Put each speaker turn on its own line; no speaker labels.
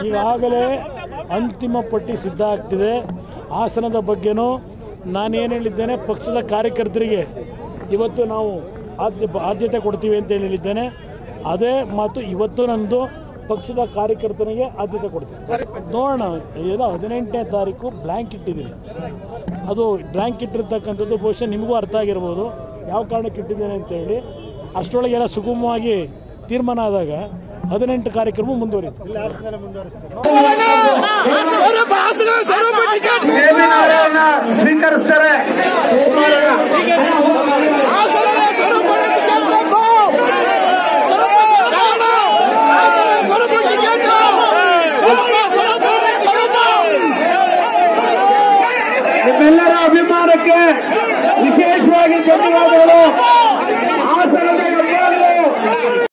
ಈಗಾಗಲೇ ಅಂತಿಮ ಪಟ್ಟಿ ಸಿದ್ಧ ಆಗ್ತಿದೆ ಹಾಸನದ ಬಗ್ಗೆನೂ ನಾನೇನು ಹೇಳಿದ್ದೇನೆ ಪಕ್ಷದ ಕಾರ್ಯಕರ್ತರಿಗೆ ಇವತ್ತು ನಾವು ಆದ್ಯ ಆದ್ಯತೆ ಕೊಡ್ತೀವಿ ಅಂತ ಹೇಳಿ ಹೇಳಿದ್ದೇನೆ ಅದೇ ಮಾತು ಇವತ್ತು ನನ್ನದು ಪಕ್ಷದ ಕಾರ್ಯಕರ್ತನಿಗೆ ಆದ್ಯತೆ ಕೊಡ್ತೀನಿ ನೋಡೋಣ ಏನೋ ಹದಿನೆಂಟನೇ ತಾರೀಕು ಬ್ಲ್ಯಾಂಕ್ ಇಟ್ಟಿದ್ದೀನಿ ಅದು ಬ್ಲ್ಯಾಂಕ್ ಇಟ್ಟಿರ್ತಕ್ಕಂಥದ್ದು ಬಹುಶಃ ನಿಮಗೂ ಅರ್ಥ ಆಗಿರ್ಬೋದು ಯಾವ ಕಾರಣಕ್ಕೆ ಇಟ್ಟಿದ್ದೇನೆ ಅಂತ ಹೇಳಿ ಅಷ್ಟರೊಳಗೆಲ್ಲ ಸುಗಮವಾಗಿ ತೀರ್ಮಾನ ಆದಾಗ ಹದಿನೆಂಟು ಕಾರ್ಯಕ್ರಮ ಮುಂದುವರಿತು
ಸ್ವೀಕರಿಸ್ತಾರೆ